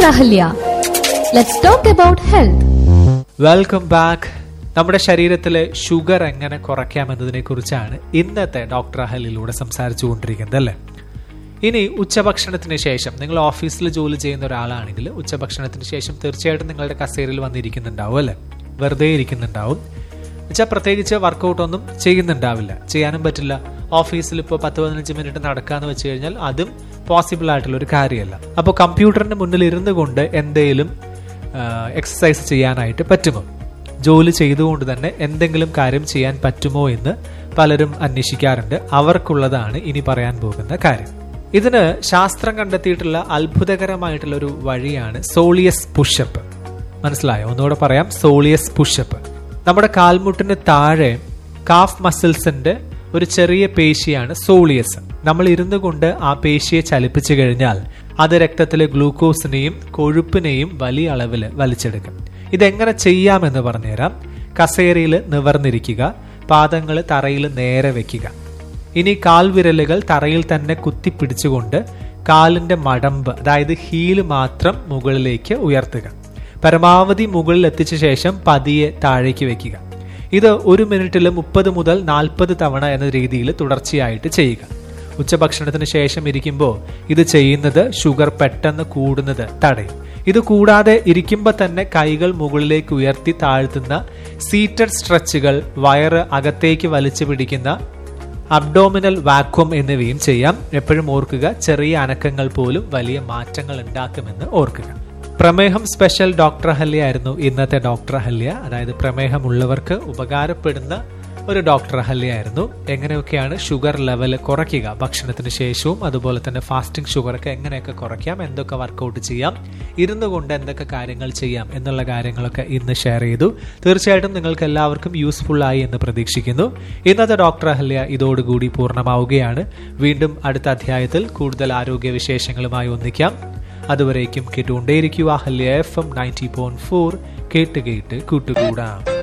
Ahalya. Let's talk about health. Welcome back നമ്മുടെ ശരീരത്തിലെ sugar എങ്ങനെ കുറയ്ക്കാം എന്നതിനെ കുറിച്ചാണ് ഇന്നത്തെ ഡോക്ടർ അഹലിലൂടെ സംസാരിച്ചുകൊണ്ടിരിക്കുന്നത് അല്ലേ ഇനി ഉച്ചഭക്ഷണത്തിന് ശേഷം നിങ്ങൾ ഓഫീസിൽ ജോലി ചെയ്യുന്ന ഒരാളാണെങ്കിൽ ഉച്ചഭക്ഷണത്തിന് ശേഷം തീർച്ചയായിട്ടും നിങ്ങളുടെ കസേരയിൽ വന്നിരിക്കുന്നുണ്ടാവും അല്ലേ വെറുതെ ഇരിക്കുന്നുണ്ടാവും വെച്ചാൽ പ്രത്യേകിച്ച് വർക്കൗട്ട് ഒന്നും ചെയ്യുന്നുണ്ടാവില്ല ചെയ്യാനും പറ്റില്ല ഓഫീസിൽ ഇപ്പോൾ പത്ത് പതിനഞ്ച് മിനിറ്റ് നടക്കാന്ന് വെച്ച് കഴിഞ്ഞാൽ അതും പോസിബിൾ ആയിട്ടുള്ള ഒരു കാര്യമല്ല അപ്പോൾ കമ്പ്യൂട്ടറിന്റെ മുന്നിൽ ഇരുന്നു കൊണ്ട് എന്തെങ്കിലും എക്സസൈസ് ചെയ്യാനായിട്ട് പറ്റുമോ ജോലി ചെയ്തുകൊണ്ട് തന്നെ എന്തെങ്കിലും കാര്യം ചെയ്യാൻ പറ്റുമോ എന്ന് പലരും അന്വേഷിക്കാറുണ്ട് അവർക്കുള്ളതാണ് ഇനി പറയാൻ പോകുന്ന കാര്യം ഇതിന് ശാസ്ത്രം കണ്ടെത്തിയിട്ടുള്ള അത്ഭുതകരമായിട്ടുള്ള ഒരു വഴിയാണ് സോളിയസ് പുഷപ്പ് മനസ്സിലായോ ഒന്നുകൂടെ പറയാം സോളിയസ് പുഷപ്പ് നമ്മുടെ കാൽമുട്ടിന് താഴെ കാഫ് മസിൽസിന്റെ ഒരു ചെറിയ പേശിയാണ് സോളിയസ് നമ്മൾ ഇരുന്നു കൊണ്ട് ആ പേശിയെ ചലിപ്പിച്ചു കഴിഞ്ഞാൽ അത് രക്തത്തിലെ ഗ്ലൂക്കോസിനെയും കൊഴുപ്പിനെയും വലിയ അളവിൽ വലിച്ചെടുക്കും ഇതെങ്ങനെ ചെയ്യാമെന്ന് പറഞ്ഞുതരാം കസേരയിൽ നിവർന്നിരിക്കുക പാദങ്ങൾ തറയിൽ നേരെ വെക്കുക ഇനി കാൽവിരലുകൾ തറയിൽ തന്നെ കുത്തിപ്പിടിച്ചുകൊണ്ട് കാലിന്റെ മടമ്പ് അതായത് ഹീല് മാത്രം മുകളിലേക്ക് ഉയർത്തുക പരമാവധി മുകളിൽ എത്തിച്ച ശേഷം പതിയെ താഴേക്ക് വെക്കുക ഇത് ഒരു മിനിറ്റിൽ മുപ്പത് മുതൽ നാൽപ്പത് തവണ എന്ന രീതിയിൽ തുടർച്ചയായിട്ട് ചെയ്യുക ഉച്ചഭക്ഷണത്തിന് ശേഷം ഇരിക്കുമ്പോൾ ഇത് ചെയ്യുന്നത് ഷുഗർ പെട്ടെന്ന് കൂടുന്നത് തടയും ഇത് കൂടാതെ ഇരിക്കുമ്പോൾ തന്നെ കൈകൾ മുകളിലേക്ക് ഉയർത്തി താഴ്ത്തുന്ന സീറ്റഡ് സ്ട്രെച്ചുകൾ വയറ് അകത്തേക്ക് വലിച്ചു പിടിക്കുന്ന അബ്ഡോമിനൽ വാക്വം എന്നിവയും ചെയ്യാം എപ്പോഴും ഓർക്കുക ചെറിയ അനക്കങ്ങൾ പോലും വലിയ മാറ്റങ്ങൾ ഉണ്ടാക്കുമെന്ന് ഓർക്കുക പ്രമേഹം സ്പെഷ്യൽ ഡോക്ടർ ഹല്യ ആയിരുന്നു ഇന്നത്തെ ഡോക്ടർ ഹല്യ അതായത് പ്രമേഹമുള്ളവർക്ക് ഉപകാരപ്പെടുന്ന ഒരു ഡോക്ടർ ഹല്യ ആയിരുന്നു എങ്ങനെയൊക്കെയാണ് ഷുഗർ ലെവൽ കുറയ്ക്കുക ഭക്ഷണത്തിന് ശേഷവും അതുപോലെ തന്നെ ഫാസ്റ്റിംഗ് ഷുഗറൊക്കെ എങ്ങനെയൊക്കെ കുറയ്ക്കാം എന്തൊക്കെ വർക്കൗട്ട് ചെയ്യാം ഇരുന്നു കൊണ്ട് എന്തൊക്കെ കാര്യങ്ങൾ ചെയ്യാം എന്നുള്ള കാര്യങ്ങളൊക്കെ ഇന്ന് ഷെയർ ചെയ്തു തീർച്ചയായിട്ടും നിങ്ങൾക്ക് എല്ലാവർക്കും യൂസ്ഫുൾ ആയി എന്ന് പ്രതീക്ഷിക്കുന്നു ഇന്നത്തെ ഡോക്ടർ അഹല്യ ഇതോടുകൂടി പൂർണ്ണമാവുകയാണ് വീണ്ടും അടുത്ത അധ്യായത്തിൽ കൂടുതൽ ആരോഗ്യ വിശേഷങ്ങളുമായി ഒന്നിക്കാം അതുവരേക്കും കേട്ടുകൊണ്ടേയിരിക്കുക Ahalya F M ninety point four കേട്ട് കേട്ട് കൂട്ടുകൂടാം